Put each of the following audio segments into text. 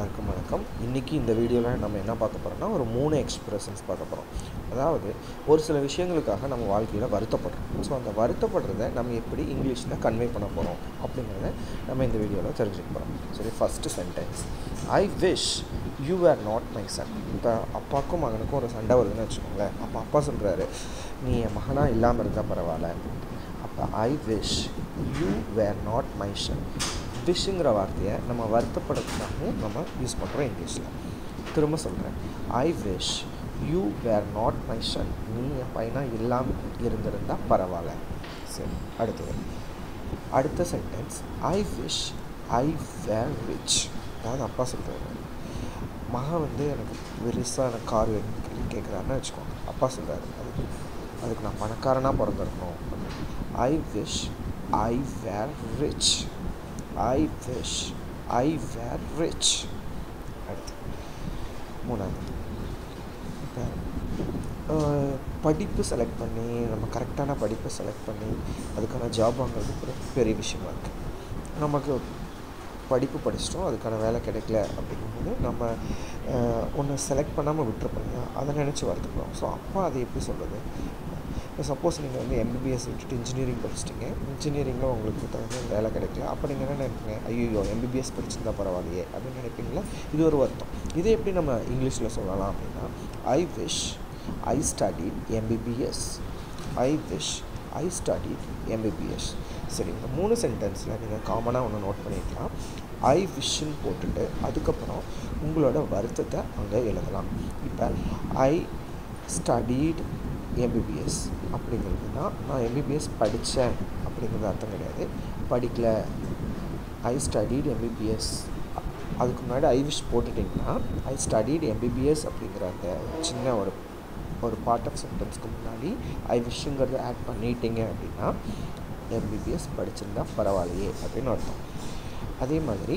எல்லாருக்கும் வணக்கம் இன்றைக்கி இந்த வீடியோவில் நம்ம என்ன பார்க்க போகிறோம்னா ஒரு மூணு எக்ஸ்பிரஷன்ஸ் பார்க்க போகிறோம் அதாவது ஒரு சில விஷயங்களுக்காக நம்ம வாழ்க்கையில் வருத்தப்படுறோம் ஸோ அந்த வருத்தப்படுறத நம்ம எப்படி இங்கிலீஷில் கன்வே பண்ண போகிறோம் அப்படிங்கிறத நம்ம இந்த வீடியோவில் தெரிஞ்சுக்க போகிறோம் சரி first sentence I wish you are not my son இப்போ அப்பாவுக்கும் மகனுக்கும் ஒரு சண்டை வருதுன்னு வச்சுக்கோங்களேன் அப்போ அப்பா சொல்கிறாரு நீ என் மகனாக இல்லாமல் இருந்தால் பரவாயில்ல அப்போ I wish you were not my son விஷுங்கிற வார்த்தையை நம்ம வருத்தப்படுறதுக்காகவும் நம்ம யூஸ் பண்ணுறோம் இங்கிலீஷில் திரும்ப சொல்கிறேன் I wish you were not my son நீ என் பையனாக இல்லாமல் இருந்திருந்தால் பரவாயில்ல சரி அடுத்தது அடுத்த sentence I wish I were rich அதாவது அப்பா சொல்கிறாரு மகன் வந்து எனக்கு பெருசாக எனக்கு கார் வேணும்னு சொல்லி கேட்குறாருன்னு வச்சுக்கோங்க அப்பா சொல்கிறாரு அதுக்கு அதுக்கு நான் பணக்காரனாக பிறந்திருக்கணும் I wish I were rich I wish I were rich அடுத்து மூணாவது இப்போ படிப்பு செலக்ட் பண்ணி நம்ம கரெக்டான படிப்பை செலக்ட் பண்ணி அதுக்கான ஜாப் வாங்குறது ஒரு பெரிய விஷயமா இருக்குது நமக்கு படிப்பு படிச்சிட்டோம் அதுக்கான வேலை கிடைக்கல அப்படிங்கும்போது நம்ம ஒன்று செலக்ட் பண்ணாமல் விட்டுருப்போம் அதை நினச்சி வருத்துக்கிறோம் ஸோ அப்பா அதை எப்படி சொல்கிறது இப்போ சப்போஸ் நீங்கள் வந்து எம்பிபிஎஸ் விட்டுட்டு இன்ஜினியரிங் படிச்சிட்டிங்க இன்ஜினியரிங்கில் உங்களுக்கு தகுந்த வேலை கிடைக்கல அப்போ நீங்கள் என்ன நினைப்பீங்க ஐயோ எம்பிபிஎஸ் படிச்சிருந்தா பரவாயில்லையே அப்படின்னு நினைப்பீங்களா இது ஒரு வருத்தம் இதை எப்படி நம்ம இங்கிலீஷில் சொல்லலாம் அப்படின்னா I wish I study MBBS I wish I study MBBS சரி இந்த மூணு சென்டென்ஸில் நீங்கள் காமனாக ஒன்று நோட் பண்ணிக்கலாம் ஐ விஷுன்னு போட்டுட்டு அதுக்கப்புறம் உங்களோட வருத்தத்தை அங்கே எழுதலாம் இப்போ ஐ ஸ்டடீட் எம்பிபிஎஸ் அப்படிங்கிறது தான் நான் எம்பிபிஎஸ் படித்தேன் அப்படிங்கிறது அர்த்தம் கிடையாது படிக்கல ஐ ஸ்டடீட் எம்பிபிஎஸ் அதுக்கு முன்னாடி ஐ விஷ் போட்டுட்டிங்கன்னா ஐ ஸ்டடீட் எம்பிபிஎஸ் அப்படிங்கிற அந்த சின்ன ஒரு ஒரு பார்ட் ஆஃப் சென்டென்ஸ்க்கு முன்னாடி ஐ விஷுங்கிறத ஆட் பண்ணிட்டீங்க அப்படின்னா எம்பிபிஎஸ் படிச்சிருந்தா பரவாயில்லையே அப்படின்னு அர்த்தம் அதே மாதிரி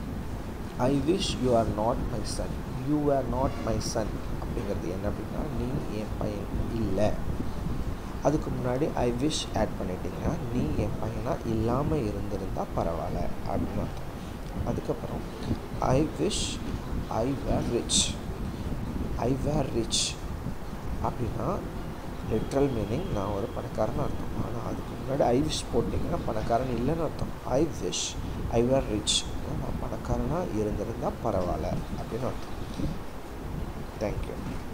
I wish you are not my son you are not my son அப்படிங்கிறது என்ன அப்படின்னா நீ என் பையன் இல்லை அதுக்கு முன்னாடி ஐ விஷ் ஆட் பண்ணிட்டீங்கன்னா நீ என் பையனாக இல்லாமல் இருந்திருந்தால் பரவாயில்ல அப்படின்னு அர்த்தம் அதுக்கப்புறம் I wish I were rich I were rich அப்படின்னா லிட்ரல் மீனிங் நான் ஒரு பணக்காரன் அர்த்தம் ஆனால் அதுக்கு முன்னாடி ஐ விஷ் போட்டிங்கன்னா பணக்காரன் இல்லைன்னு அர்த்தம் ஐ விஷ் ஐ வேர் ரிச் நான் பணக்காரனாக இருந்திருந்தால் பரவாயில்ல அப்படின்னு அர்த்தம் தேங்க்யூ